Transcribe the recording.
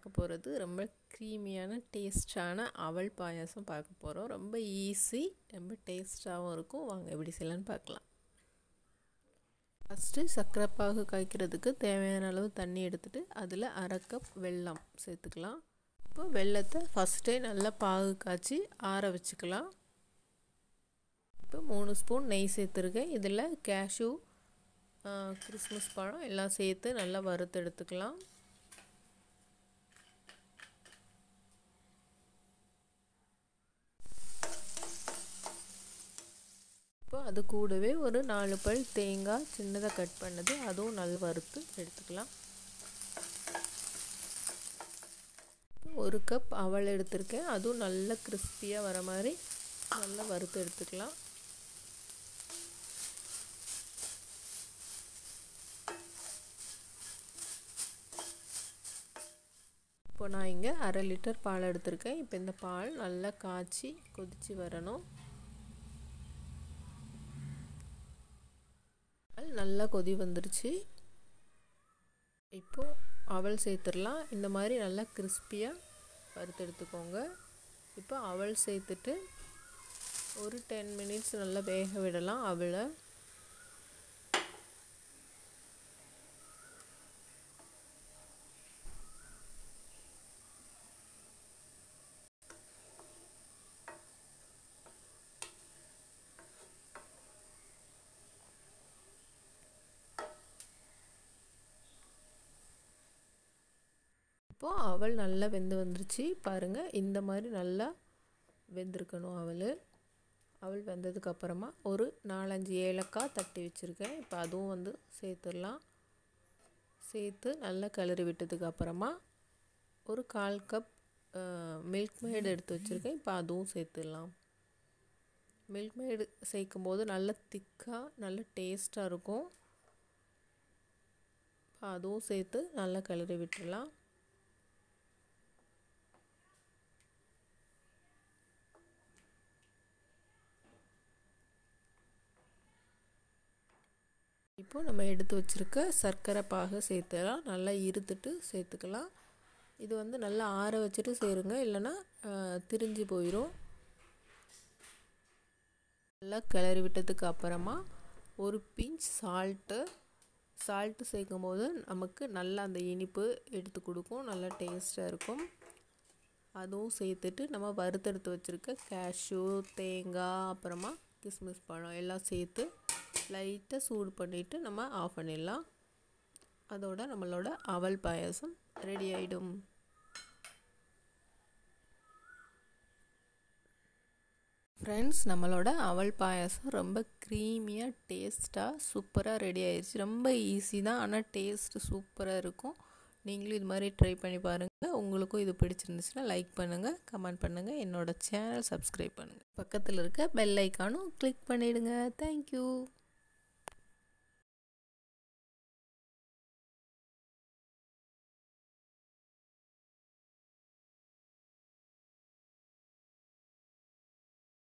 பார்க்க போகிறது ரொம்ப க்ரீமியான டேஸ்டான அவல் பாயாசம் பார்க்க போகிறோம் ரொம்ப ஈஸி ரொம்ப டேஸ்ட்டாகவும் இருக்கும் வாங்க எப்படி செய்யலான்னு பார்க்கலாம் ஃபஸ்ட்டு சர்க்கரை பாகு காய்க்கிறதுக்கு தேவையான அளவு தண்ணி எடுத்துகிட்டு அதில் அரை கப் வெல்லம் சேர்த்துக்கலாம் இப்போ வெள்ளத்தை ஃபஸ்ட்டே நல்லா பாகு காய்ச்சி ஆற வச்சுக்கலாம் இப்போ மூணு ஸ்பூன் நெய் சேர்த்துருக்கேன் இதில் கேஷ்யூ கிறிஸ்மஸ் பழம் எல்லாம் சேர்த்து நல்லா வறுத்து எடுத்துக்கலாம் இப்போ அது கூடவே ஒரு நாலு பல் தேங்காய் சின்னதாக கட் பண்ணது அதுவும் நல்லா வறுத்து எடுத்துக்கலாம் ஒரு கப் அவல் எடுத்திருக்கேன் அதுவும் நல்லா கிறிஸ்பியாக வர மாதிரி நல்லா வறுத்து எடுத்துக்கலாம் இப்போ நான் இங்கே அரை லிட்டர் பால் எடுத்திருக்கேன் இப்போ இந்த பால் நல்லா காய்ச்சி கொதித்து வரணும் நல்லா கொதி வந்துருச்சு இப்போது அவல் சேர்த்துடலாம் இந்த மாதிரி நல்லா கிறிஸ்பியாக வறுத்து எடுத்துக்கோங்க இப்போ அவல் சேர்த்துட்டு ஒரு டென் மினிட்ஸ் நல்லா வேக விடலாம் அவளை இப்போது அவள் நல்லா வெந்து வந்துருச்சு பாருங்கள் இந்த மாதிரி நல்லா வெந்திருக்கணும் அவள் அவள் வெந்ததுக்கப்புறமா ஒரு நாலஞ்சு ஏலக்காய் தட்டி வச்சுருக்கேன் இப்போ அதுவும் வந்து சேர்த்துடலாம் சேர்த்து நல்லா கிளறி விட்டதுக்கப்புறமா ஒரு கால் கப் மில்க் மேடு எடுத்து வச்சுருக்கேன் இப்போ அதுவும் சேர்த்துடலாம் மில்க் மேடு சேர்க்கும் போது நல்ல திக்காக நல்ல டேஸ்ட்டாக இருக்கும் இப்போ அதுவும் சேர்த்து நல்லா கிளறி விட்டுடலாம் இப்போ நம்ம எடுத்து வச்சுருக்க சர்க்கரை பாகு சேர்த்துலாம் நல்லா இருத்துட்டு சேர்த்துக்கலாம் இது வந்து நல்லா ஆற வச்சுட்டு சேருங்க இல்லைன்னா திரிஞ்சு போயிடும் நல்லா கிளறி விட்டதுக்கு அப்புறமா ஒரு பிஞ்ச் சால்ட்டு சால்ட்டு சேர்க்கும் போது நமக்கு நல்லா அந்த இனிப்பு எடுத்து கொடுக்கும் நல்லா டேஸ்ட்டாக இருக்கும் அதுவும் சேர்த்துட்டு நம்ம வறுத்தெடுத்து வச்சுருக்க கேஷ்யூ தேங்காய் அப்புறமா கிஸ்மிஸ் பழம் எல்லாம் சேர்த்து லைட்டாக சூடு பண்ணிவிட்டு நம்ம ஆஃப் பண்ணிடலாம் அதோட நம்மளோட அவல் பாயாசம் ரெடி ஆகிடும் ஃப்ரெண்ட்ஸ் நம்மளோட அவல் பாயாசம் ரொம்ப க்ரீமியாக டேஸ்ட்டாக சூப்பராக ரெடி ஆயிடுச்சு ரொம்ப ஈஸி தான் ஆனால் டேஸ்ட்டு சூப்பராக இருக்கும் நீங்களும் இது மாதிரி ட்ரை பண்ணி பாருங்கள் உங்களுக்கும் இது பிடிச்சிருந்துச்சுன்னா லைக் பண்ணுங்கள் கமெண்ட் பண்ணுங்கள் என்னோடய சேனல் சப்ஸ்கிரைப் பண்ணுங்கள் பக்கத்தில் இருக்க பெல் ஐக்கானும் கிளிக் பண்ணிவிடுங்க தேங்க்யூ